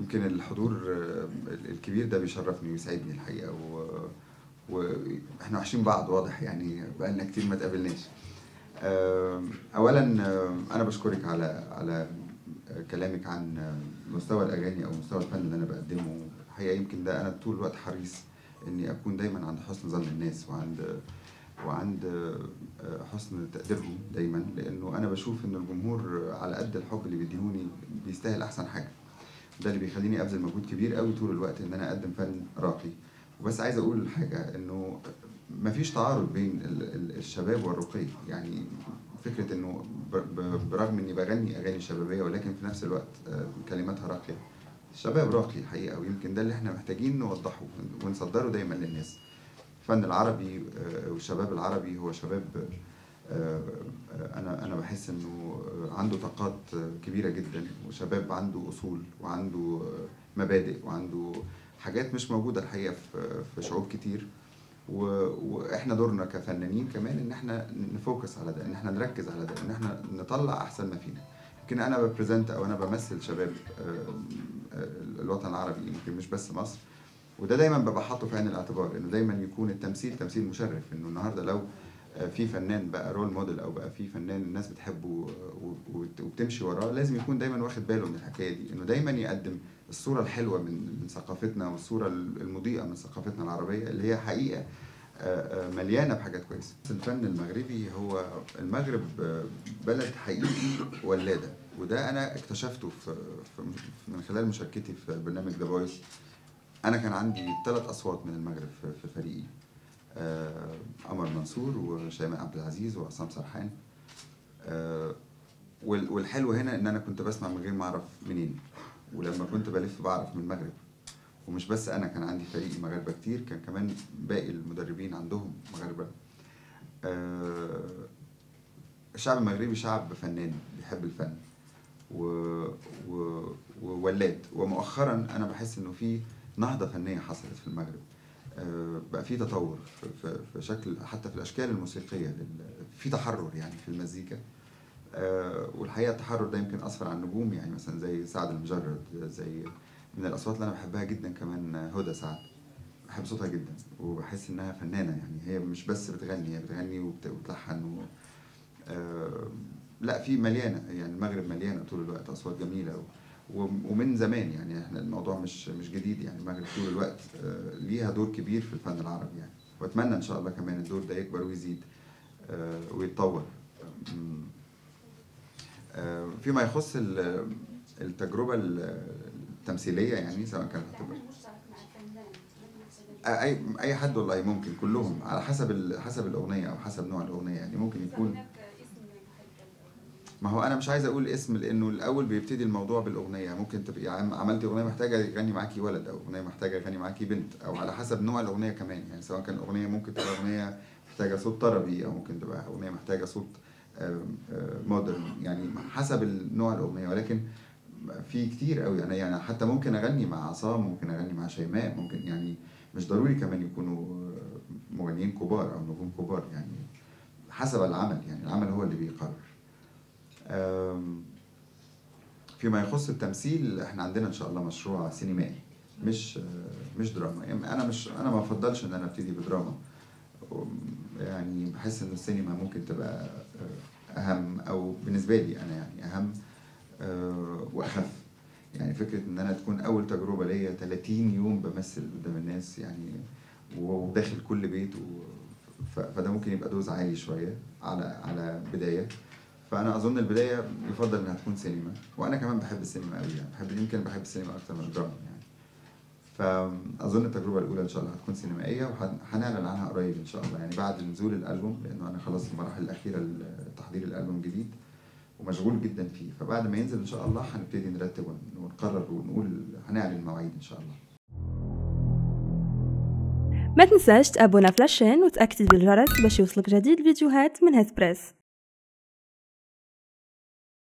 يمكن الحضور آه، الكبير ده بيشرفني ويسعدني الحقيقه و... واحنا وحشين بعض واضح يعني بقالنا كتير ما تقابلناش آه، اولا آه، انا بشكرك على على كلامك عن مستوى الاغاني او مستوى الفن اللي انا بقدمه الحقيقه يمكن ده انا طول الوقت حريص اني اكون دايما عند حسن ظن الناس وعند وعند حسن تقديرهم دايما لانه انا بشوف ان الجمهور على قد الحب اللي بيديهوني بيستاهل احسن حاجه ده اللي بيخليني ابذل مجهود كبير قوي طول الوقت ان انا اقدم فن راقي وبس عايز اقول حاجه انه مفيش تعارض بين ال- ال- الشباب والرقي يعني فكره انه ب- ب- برغم اني بغني اغاني شبابيه ولكن في نفس الوقت آه، كلماتها راقيه الشباب راقي الحقيقه ويمكن ده اللي احنا محتاجين نوضحه ونصدره دايما للناس الفن العربي آه، والشباب العربي هو شباب آه، آه، انا انا بحس انه عنده طاقات كبيره جدا وشباب عنده اصول وعنده مبادئ وعنده حاجات مش موجوده الحقيقه في في شعوب كتير و- واحنا دورنا كفنانين كمان ان احنا نفوكس على ده ان احنا نركز على ده ان احنا نطلع احسن ما فينا يمكن انا ببريزنت او انا بمثل شباب آه، آه، الوطن العربي يمكن مش بس مصر وده دايما ببقى حاطه في عين الاعتبار انه دايما يكون التمثيل تمثيل مشرف انه النهارده لو آه، في فنان بقى رول موديل او بقى في فنان الناس بتحبه و- وبت- وبتمشي وراه لازم يكون دايما واخد باله من الحكايه دي انه دايما يقدم الصوره الحلوه من من ثقافتنا والصوره المضيئه من ثقافتنا العربيه اللي هي حقيقه آه، آه، مليانه بحاجات كويسه. الفن المغربي هو المغرب آه، بلد حقيقي ولاده وده انا اكتشفته في في- من خلال مشاركتي في برنامج ذا فويس انا كان عندي ثلاث اصوات من المغرب في في فريقي آه، عمر منصور وشيماء عبد العزيز وعصام سرحان آه، وال- والحلو هنا ان انا كنت بسمع من غير ما اعرف منين ولما كنت بلف بعرف من المغرب ومش بس انا كان عندي فريق مغاربه كتير كان كمان باقي المدربين عندهم مغاربه آه، الشعب المغربي شعب فنان بيحب الفن و... و... وولاد ومؤخرا انا بحس انه في نهضه فنيه حصلت في المغرب آه، بقى في تطور في, في, في شكل حتى في الاشكال الموسيقيه لل... في تحرر يعني في المزيكا آه، والحقيقه التحرر ده يمكن اثر على النجوم يعني مثلا زي سعد المجرد زي من الاصوات اللي انا بحبها جدا كمان هدى سعد بحب صوتها جدا وبحس انها فنانه يعني هي مش بس بتغني هي بتغني وبت- وبتلحن و... آه، لا في مليانه يعني المغرب مليانه طول الوقت اصوات جميله و... و- ومن زمان يعني احنا الموضوع مش مش جديد يعني المغرب طول الوقت آه، ليها دور كبير في الفن العربي يعني واتمنى ان شاء الله كمان الدور ده يكبر ويزيد آه، ويتطور مم. آه، فيما يخص ال- التجربه التمثيليه يعني سواء كانت هتبقى اي اي حد والله ممكن كلهم على حسب ال- حسب الاغنيه او حسب نوع الاغنيه يعني ممكن يكون ما هو انا مش عايز اقول اسم لانه الاول بيبتدي الموضوع بالاغنيه ممكن تبقي عم- عملتي اغنيه محتاجه يغني معاكي ولد او اغنيه محتاجه يغني معاكي بنت او على حسب نوع الاغنيه كمان يعني سواء كان اغنيه ممكن تبقى اغنيه محتاجه صوت طربي او ممكن تبقى اغنيه محتاجه صوت مودرن يعني حسب نوع الاغنيه ولكن في كتير قوي انا يعني حتى ممكن اغني مع عصام ممكن اغني مع شيماء ممكن يعني مش ضروري كمان يكونوا مغنيين كبار او نجوم كبار يعني حسب العمل يعني العمل هو اللي بيقرر أم، فيما يخص التمثيل احنا عندنا ان شاء الله مشروع سينمائي مش مش دراما يعني انا مش انا ما بفضلش ان انا ابتدي بدراما يعني بحس ان السينما ممكن تبقى اهم او بالنسبه لي انا يعني اهم آه، واخف يعني فكره ان انا تكون اول تجربه ليا 30 يوم بمثل قدام الناس يعني وداخل كل بيت و... ف... فده ممكن يبقى دوز عالي شويه على على بدايه فانا اظن البدايه يفضل انها تكون سينما وانا كمان بحب السينما قوي يعني بحب يمكن بحب السينما اكتر من الدراما يعني فاظن التجربه الاولى ان شاء الله هتكون سينمائيه وهنعلن عنها قريب ان شاء الله يعني بعد نزول الالبوم لانه انا خلاص في المراحل الاخيره لتحضير الالبوم الجديد ومشغول جدا فيه فبعد ما ينزل ان شاء الله هنبتدي نرتب ون- ونقرر ونقول هنعلن مواعيد ان شاء الله ما تنساش تابونا في لاشين وتأكد بالجرس باش يوصلك جديد الفيديوهات من هيت بريس